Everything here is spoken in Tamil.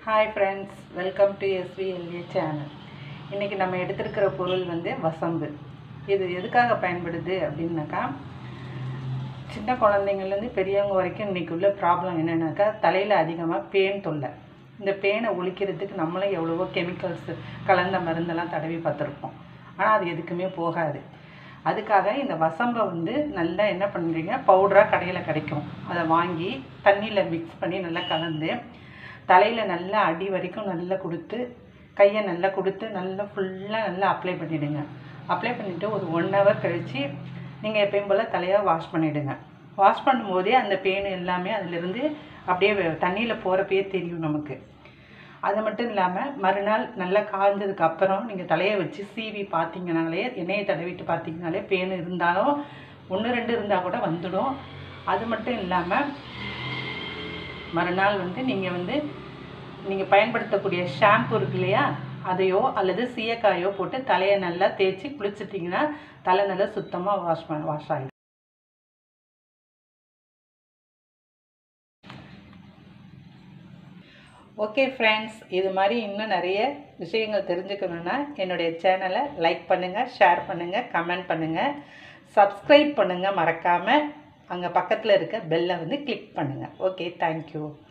hi friends welcome to SVLA channel இன்றைக்கி நம்ம எடுத்திருக்கிற பொருள் வந்து வசம்பு இது எதுக்காக பயன்படுது அப்படின்னாக்கா சின்ன குழந்தைங்கள்லேருந்து பெரியவங்க வரைக்கும் இன்றைக்கி உள்ள ப்ராப்ளம் என்னென்னாக்கா தலையில் அதிகமாக பேன் தொல்லை இந்த பேனை ஒழிக்கிறதுக்கு நம்மளும் எவ்வளவோ கெமிக்கல்ஸ் கலந்த மருந்தெல்லாம் தடவி பார்த்துருப்போம் ஆனால் அது எதுக்குமே போகாது அதுக்காக இந்த வசம்பை வந்து நல்லா என்ன பண்ணுறீங்க பவுடராக கடையில் கிடைக்கும் அதை வாங்கி தண்ணியில் மிக்ஸ் பண்ணி நல்லா கலந்து தலையில் நல்லா அடி வரைக்கும் நல்லா கொடுத்து கையை நல்லா கொடுத்து நல்லா ஃபுல்லாக நல்லா அப்ளை பண்ணிவிடுங்க அப்ளை பண்ணிவிட்டு ஒரு ஒன் ஹவர் கழித்து நீங்கள் எப்பயும் போல் தலையை வாஷ் பண்ணிவிடுங்க வாஷ் பண்ணும்போதே அந்த பெயின் எல்லாமே அதிலிருந்து அப்படியே தண்ணியில் போகிறப்பயே தெரியும் நமக்கு அது மட்டும் இல்லாமல் மறுநாள் நல்லா காய்ஞ்சதுக்கு அப்புறம் நீங்கள் தலையை வச்சு சீவி பார்த்தீங்கனாலே எண்ணெயை தடவிட்டு பார்த்தீங்கனாலே பேன் இருந்தாலும் ஒன்று ரெண்டு இருந்தால் கூட வந்துடும் அது மட்டும் இல்லாமல் மறுநாள் வந்து நீங்கள் வந்து நீங்கள் பயன்படுத்தக்கூடிய ஷாம்பு இருக்கு இல்லையா அதையோ அல்லது சீயக்காயோ போட்டு தலையை நல்லா தேய்ச்சி குளிச்சிட்டிங்கன்னா தலை நல்லா சுத்தமாக வாஷ் பண்ண வாஷ் ஆகிடும் ஓகே ஃப்ரெண்ட்ஸ் இது மாதிரி இன்னும் நிறைய விஷயங்கள் தெரிஞ்சுக்கணுன்னா என்னுடைய சேனலை லைக் பண்ணுங்கள் ஷேர் பண்ணுங்கள் கமெண்ட் பண்ணுங்கள் சப்ஸ்கிரைப் பண்ணுங்கள் மறக்காமல் அங்கே பக்கத்தில் இருக்க பெல்லை வந்து கிளிக் பண்ணுங்கள் ஓகே தேங்க்யூ